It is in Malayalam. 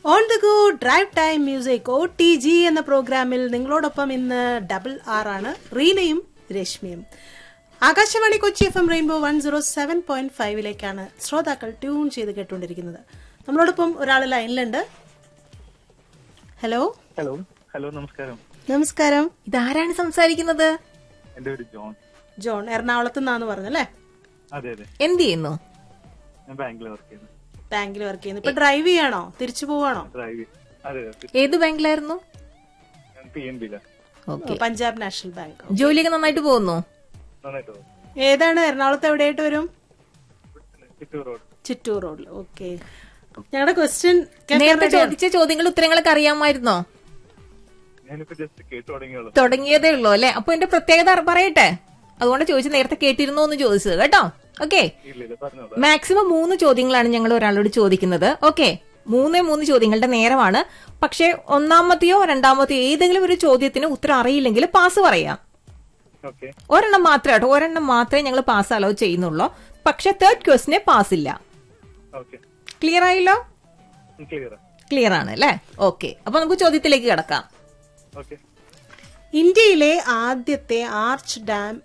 on the go drive time music O T G എന്ന പ്രോഗ്രാമിൽ നിങ്ങളോടൊപ്പം ഇന്ന് ഡബിൾ ആർ ആണ് റീനയും രശ്മിയും Akashvani Kochi F M rainbow one zero seven point ഫൈവിലേക്കാണ് ശ്രോതാക്കൾ ട്യൂൺ ചെയ്ത് കേട്ടുകൊണ്ടിരിക്കുന്നത് നമ്മളോടൊപ്പം ഒരാൾ ലൈനിലുണ്ട് ഹലോ ഹലോ ഹലോ നമസ്കാരം നമസ്കാരം ഇതാരാണ് സംസാരിക്കുന്നത് എന്റെ പേര് ജോൺ ജോൺ എറണാകുളത്ത് നിന്നാന്ന് പറഞ്ഞല്ലേ അതെ അതെ എന്ത് ചെയ്യുന്നു ഞാൻ ബാങ്കിൽ വർക്ക് ചെയ്യുന്നു ബാങ്കിൽ വർക്ക് ചെയ്യുന്നു ഇപ്പൊ ഡ്രൈവ് ചെയ്യാണോ തിരിച്ചു പോവാണോ ഡ്രൈവ് അതെ അതെ ഏത് ബാങ്കിലായിരുന്നു ഞാൻ പി എൻ ബിയില ഓക്കെ പഞ്ചാബ് നാഷണൽ ബാങ്ക് ജോലിയൊക്കെ നന്നായിട്ട് പോകുന്നു നന്നായിട്ട് പോകും ഏതാണ് എറണാകുളത്ത് എവിടെയായിട്ട് വരും ചിറ്റൂർ റോഡ് ചിറ്റൂർ റോഡിൽ ഓക്കെ ഞങ്ങളുടെ ക്വസ്റ്റ്യൻ നേരത്തെ ചോദിച്ച ചോദ്യങ്ങൾ ഉത്തരങ്ങളൊക്കെ അറിയാമായിരുന്നോ ഞാനിപ്പോ ജസ്റ്റ് കേട്ടു തുടങ്ങിയുള്ളൂ തുടങ്ങിയതേ ഉള്ളൂ അല്ലെ അപ്പൊ എന്റെ പ്രത്യേകത അറി- പറയട്ടെ അതുകൊണ്ട് ചോദിച്ചു നേരത്തെ കേട്ടിരുന്നോ എന്ന് ചോദിച്ചത് കേട്ടോ ഓക്കെ ഇല്ല ഇല്ല പറഞ്ഞോളൂ മാക്സിമം മൂന്ന് ചോദ്യങ്ങളാണ് ഞങ്ങൾ ഒരാളോട് ചോദിക്കുന്നത് ഓക്കെ മൂന്നേ മൂന്ന് ചോദ്യങ്ങളുടെ നേരമാണ് പക്ഷെ ഒന്നാമത്തെയോ രണ്ടാമത്തെയോ ഏതെങ്കിലും ഒരു ചോദ്യത്തിന് ഉത്തരം അറിയില്ലെങ്കിൽ പാസ് പറയാം ഓക്കെ ഒരെണ്ണം മാത്രമേ കേട്ടോ ഒരെണ്ണം മാത്രമേ ഞങ്ങൾ പാസ് അലോ ചെയ്യുന്നുള്ളൂ പക്ഷെ തേർഡ് ക്വസ്റ്റിനെ പാസ് ഇല്ല ഓക്കെ ക്ലിയർ ആയില്ലോ ക്ലിയർ ക്ലിയർ ആണ് അല്ലേ ഓക്കെ അപ്പൊ നമുക്ക് ചോദ്യത്തിലേക്ക് കിടക്കാം ഓക്കെ ഇന്ത്യയിലെ ആദ്യത്തെ ആർച്ച് ഡാം